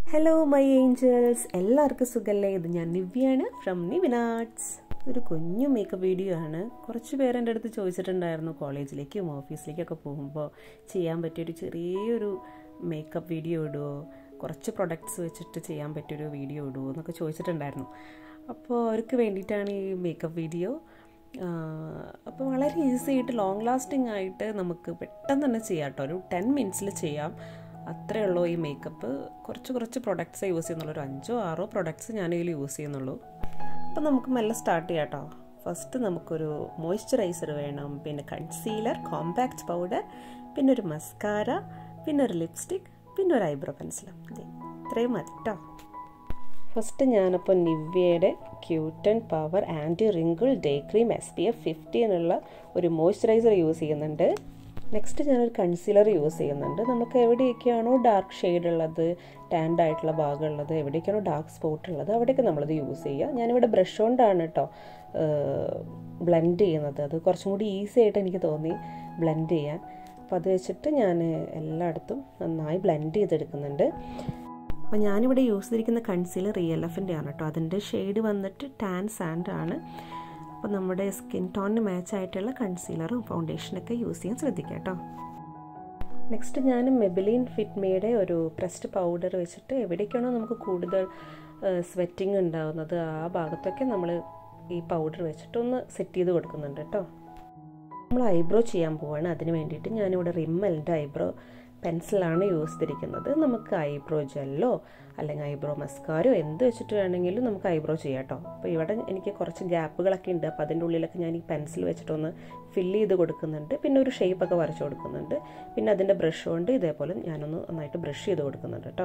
hello my Angeles എല്ലാവർക്കും സുഖല്ലേ ഇത് ഞാൻ നിവ്യാണ് ഫ്രം നിവിനാട്സ് ഒരു കുഞ്ഞു മേക്കപ്പ് വീഡിയോ ആണ് കുറച്ച് പേര് എൻ്റെ അടുത്ത് ചോദിച്ചിട്ടുണ്ടായിരുന്നു കോളേജിലേക്കും ഓഫീസിലേക്കൊക്കെ പോകുമ്പോൾ ചെയ്യാൻ പറ്റിയൊരു ചെറിയൊരു മേക്കപ്പ് വീഡിയോ ഇടുമോ കുറച്ച് പ്രൊഡക്ട്സ് വെച്ചിട്ട് ചെയ്യാൻ പറ്റിയൊരു വീഡിയോ ഇടുമോ എന്നൊക്കെ ചോദിച്ചിട്ടുണ്ടായിരുന്നു അപ്പോൾ അവർക്ക് വേണ്ടിയിട്ടാണ് ഈ മേക്കപ്പ് വീഡിയോ അപ്പോൾ വളരെ ഈസി ആയിട്ട് ലോങ് ലാസ്റ്റിംഗ് ആയിട്ട് നമുക്ക് പെട്ടെന്ന് തന്നെ ചെയ്യാം കേട്ടോ ഒരു ടെൻ മിനിറ്റ്സിൽ ചെയ്യാം അത്രേ ഉള്ളൂ ഈ മേക്കപ്പ് കുറച്ച് കുറച്ച് പ്രൊഡക്ട്സ് യൂസ് ചെയ്യുന്നുള്ളൂ ഒരു അഞ്ചോ ആറോ പ്രൊഡക്ട്സ് ഞാൻ ഇതിൽ യൂസ് ചെയ്യുന്നുള്ളൂ അപ്പോൾ നമുക്ക് മെല്ലെ സ്റ്റാർട്ട് ചെയ്യാം കേട്ടോ ഫസ്റ്റ് നമുക്കൊരു മോയ്സ്ചറൈസർ വേണം പിന്നെ കൺസീലർ കോമ്പാക്റ്റ് പൗഡർ പിന്നെ ഒരു മസ്കാര പിന്നെ ഒരു ലിപ്സ്റ്റിക് പിന്നെ ഒരു ഐബ്രോ പെൻസിലും അതെ ഇത്രയും മതി കേട്ടോ ഫസ്റ്റ് ഞാനപ്പോൾ നിവ്യയുടെ Q ten power anti wrinkle day cream S P F fifty എന്നുള്ള ഒരു മോയ്സ്ചറൈസർ യൂസ് ചെയ്യുന്നുണ്ട് നെക്സ്റ്റ് ഞാനൊരു കൺസീലർ യൂസ് ചെയ്യുന്നുണ്ട് നമുക്ക് എവിടെയൊക്കെയാണോ ഡാർക്ക് ഷെയ്ഡ് ഉള്ളത് ടാൻഡ് ആയിട്ടുള്ള ഭാഗം ഉള്ളത് എവിടെയൊക്കെയാണോ ഡാർക്ക് സ്പോട്ട് ഉള്ളത് അവിടെയൊക്കെ നമ്മളത് യൂസ് ചെയ്യുക ഞാനിവിടെ ബ്രഷ് കൊണ്ടാണ് കേട്ടോ ബ്ലെൻഡ് ചെയ്യുന്നത് അത് കുറച്ചും കൂടി ഈസി ആയിട്ട് എനിക്ക് തോന്നി ബ്ലെൻഡ് ചെയ്യാൻ അപ്പോൾ അത് വെച്ചിട്ട് ഞാൻ എല്ലായിടത്തും നന്നായി ബ്ലെൻഡ് ചെയ്തെടുക്കുന്നുണ്ട് അപ്പോൾ ഞാനിവിടെ യൂസ് ചെയ്തിരിക്കുന്ന കൺസീലർ റിയൽ എഫിൻ്റെ ആണ് കേട്ടോ അതിൻ്റെ ഷെയ്ഡ് വന്നിട്ട് ടാൻ സാൻഡ് ആണ് അപ്പോൾ നമ്മുടെ സ്കിൻ ടോണിന് മാച്ച് ആയിട്ടുള്ള കൺസീലറും ഫൗണ്ടേഷനൊക്കെ യൂസ് ചെയ്യാൻ ശ്രദ്ധിക്കുക കേട്ടോ നെക്സ്റ്റ് ഞാൻ മെബിലിൻ ഫിറ്റ്മയുടെ ഒരു പ്രസ്ഡ് പൗഡർ വെച്ചിട്ട് എവിടേക്കാണോ നമുക്ക് കൂടുതൽ സ്വെറ്റിംഗ് ഉണ്ടാകുന്നത് ആ ഭാഗത്തൊക്കെ നമ്മൾ ഈ പൗഡർ വെച്ചിട്ട് ഒന്ന് സെറ്റ് ചെയ്ത് കൊടുക്കുന്നുണ്ട് കേട്ടോ നമ്മൾ ഐബ്രോ ചെയ്യാൻ പോവാണ് അതിന് വേണ്ടിയിട്ട് ഞാനിവിടെ റിമ്മലിൻ്റെ ഐബ്രോ പെൻസിലാണ് യൂസ് ചെയ്തിരിക്കുന്നത് നമുക്ക് ഐബ്രോ ജെല്ലോ അല്ലെങ്കിൽ ഐബ്രോ മസ്കാരോ എന്ത് വെച്ചിട്ട് വേണമെങ്കിലും നമുക്ക് ഐബ്രോ ചെയ്യാം കേട്ടോ അപ്പോൾ ഇവിടെ എനിക്ക് കുറച്ച് ഗ്യാപ്പുകളൊക്കെ ഉണ്ട് അപ്പോൾ അതിൻ്റെ ഉള്ളിലൊക്കെ ഞാൻ ഈ പെൻസിൽ വെച്ചിട്ടൊന്ന് ഫില്ല് ചെയ്ത് കൊടുക്കുന്നുണ്ട് പിന്നെ ഒരു ഷേപ്പൊക്കെ വരച്ച് കൊടുക്കുന്നുണ്ട് പിന്നെ അതിൻ്റെ ബ്രഷ് കൊണ്ട് ഇതേപോലെ ഞാനൊന്ന് നന്നായിട്ട് ബ്രഷ് ചെയ്ത് കൊടുക്കുന്നുണ്ട് കേട്ടോ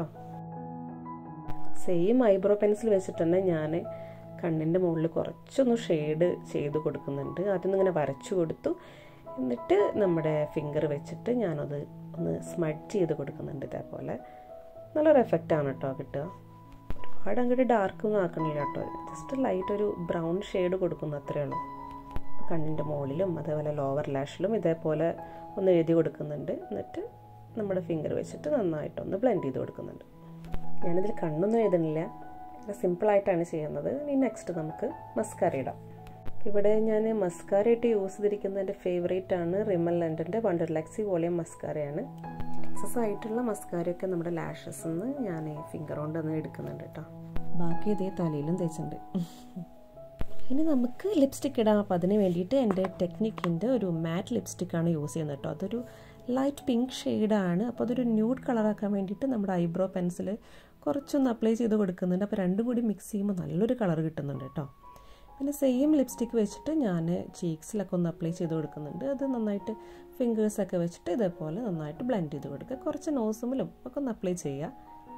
സെയിം ഐബ്രോ പെൻസിൽ വെച്ചിട്ട് തന്നെ ഞാൻ കണ്ണിൻ്റെ മുകളിൽ കുറച്ചൊന്ന് ഷെയ്ഡ് ചെയ്ത് കൊടുക്കുന്നുണ്ട് ആദ്യം ഇങ്ങനെ വരച്ചു കൊടുത്തു എന്നിട്ട് നമ്മുടെ ഫിംഗർ വെച്ചിട്ട് ഞാനത് ഒന്ന് സ്മഡ്ജ് ചെയ്ത് കൊടുക്കുന്നുണ്ട് ഇതേപോലെ നല്ലൊരു എഫക്റ്റാണ് കേട്ടോ കിട്ടുക ഒരുപാട് അങ്ങോട്ട് ഡാർക്ക് ഒന്നും ആക്കണില്ല കേട്ടോ ജസ്റ്റ് ലൈറ്റ് ഒരു ബ്രൗൺ ഷെയ്ഡ് കൊടുക്കുന്നു അത്രയേ ഉള്ളൂ കണ്ണിൻ്റെ മുകളിലും അതേപോലെ ലോവർ ലാഷിലും ഇതേപോലെ ഒന്ന് എഴുതി കൊടുക്കുന്നുണ്ട് എന്നിട്ട് നമ്മുടെ ഫിംഗർ വെച്ചിട്ട് നന്നായിട്ടൊന്ന് ബ്ലെൻഡ് ചെയ്ത് കൊടുക്കുന്നുണ്ട് ഞാനിതിൽ കണ്ണൊന്നും എഴുതണില്ല സിമ്പിളായിട്ടാണ് ചെയ്യുന്നത് ഇനി നെക്സ്റ്റ് നമുക്ക് മസ്കാര ഇടാം ഇവിടെ ഞാൻ മസ്കാര ഇട്ട് യൂസ് ചെയ്തിരിക്കുന്ന എൻ്റെ ഫേവറേറ്റ് ആണ് റിമൽ ലണ്ടൻ്റെ വണ്ടർ ലാക്സി വോളിയം മസ്കാരയാണ് എക്സസ് ആയിട്ടുള്ള മസ്കാരയൊക്കെ നമ്മുടെ ലാഷസ് നിന്ന് ഞാൻ ഫിംഗർ കൊണ്ട് ഒന്ന് എടുക്കുന്നുണ്ട് കേട്ടോ ബാക്കി ഇതേ തലയിലും തേച്ചിട്ടുണ്ട് ഇനി നമുക്ക് ലിപ്സ്റ്റിക് ഇടാം അപ്പോൾ അതിന് വേണ്ടിയിട്ട് എൻ്റെ ടെക്നിക്കിൻ്റെ ഒരു മാറ്റ് ലിപ്സ്റ്റിക്കാണ് യൂസ് ചെയ്യുന്നത് കേട്ടോ അതൊരു ലൈറ്റ് പിങ്ക് ഷെയ്ഡാണ് അപ്പോൾ അതൊരു ന്യൂഡ് കളറാക്കാൻ വേണ്ടിയിട്ട് നമ്മുടെ ഐബ്രോ പെൻസിൽ കുറച്ചൊന്ന് അപ്ലൈ ചെയ്ത് കൊടുക്കുന്നുണ്ട് അപ്പോൾ രണ്ടും കൂടി മിക്സ് ചെയ്യുമ്പോൾ നല്ലൊരു കളർ കിട്ടുന്നുണ്ട് കേട്ടോ പിന്നെ സെയിം ലിപ്സ്റ്റിക്ക് വെച്ചിട്ട് ഞാൻ ചീക്സിലൊക്കെ ഒന്ന് അപ്ലൈ ചെയ്ത് കൊടുക്കുന്നുണ്ട് അത് നന്നായിട്ട് ഫിംഗേഴ്സൊക്കെ വെച്ചിട്ട് ഇതേപോലെ നന്നായിട്ട് ബ്ലെൻഡ് ചെയ്ത് കൊടുക്കുക കുറച്ച് നോസുമിലും ഒക്കെ ഒന്ന് അപ്ലൈ ചെയ്യുക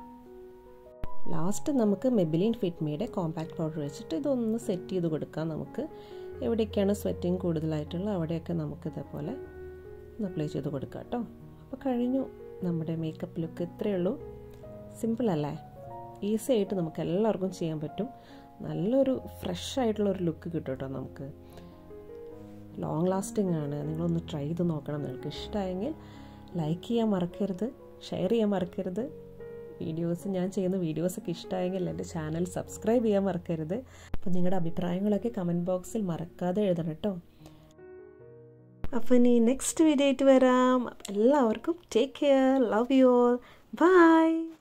ലാസ്റ്റ് നമുക്ക് മെബിലിൻ ഫിറ്റ്മിയുടെ കോമ്പാക്ട് പൗഡർ വെച്ചിട്ട് ഇതൊന്ന് സെറ്റ് ചെയ്ത് കൊടുക്കാം നമുക്ക് എവിടെയൊക്കെയാണ് സ്വെറ്റിങ് കൂടുതലായിട്ടുള്ളത് അവിടെയൊക്കെ നമുക്ക് ഇതേപോലെ ഒന്ന് അപ്ലൈ ചെയ്ത് കൊടുക്കാം കേട്ടോ അപ്പോൾ കഴിഞ്ഞു നമ്മുടെ മേക്കപ്പ് ലുക്ക് ഇത്രയേ ഉള്ളൂ സിമ്പിൾ അല്ലേ ഈസി ആയിട്ട് നമുക്ക് എല്ലാവർക്കും ചെയ്യാൻ പറ്റും നല്ലൊരു ഫ്രഷ് ആയിട്ടുള്ള ഒരു ലുക്ക് കിട്ടും കേട്ടോ നമുക്ക് ലോങ് ലാസ്റ്റിംഗ് ആണ് നിങ്ങളൊന്ന് ട്രൈ ചെയ്ത് നോക്കണം നിങ്ങൾക്ക് ഇഷ്ടമായെങ്കിൽ ലൈക്ക് ചെയ്യാൻ മറക്കരുത് ഷെയർ ചെയ്യാൻ മറക്കരുത് വീഡിയോസ് ഞാൻ ചെയ്യുന്ന വീഡിയോസൊക്കെ ഇഷ്ടമായെങ്കിൽ എൻ്റെ ചാനൽ സബ്സ്ക്രൈബ് ചെയ്യാൻ മറക്കരുത് അപ്പോൾ നിങ്ങളുടെ അഭിപ്രായങ്ങളൊക്കെ കമൻറ്റ് ബോക്സിൽ മറക്കാതെ എഴുതണം കേട്ടോ അപ്പോൾ ഇനി നെക്സ്റ്റ് വീഡിയോ ആയിട്ട് വരാം എല്ലാവർക്കും take care love you all by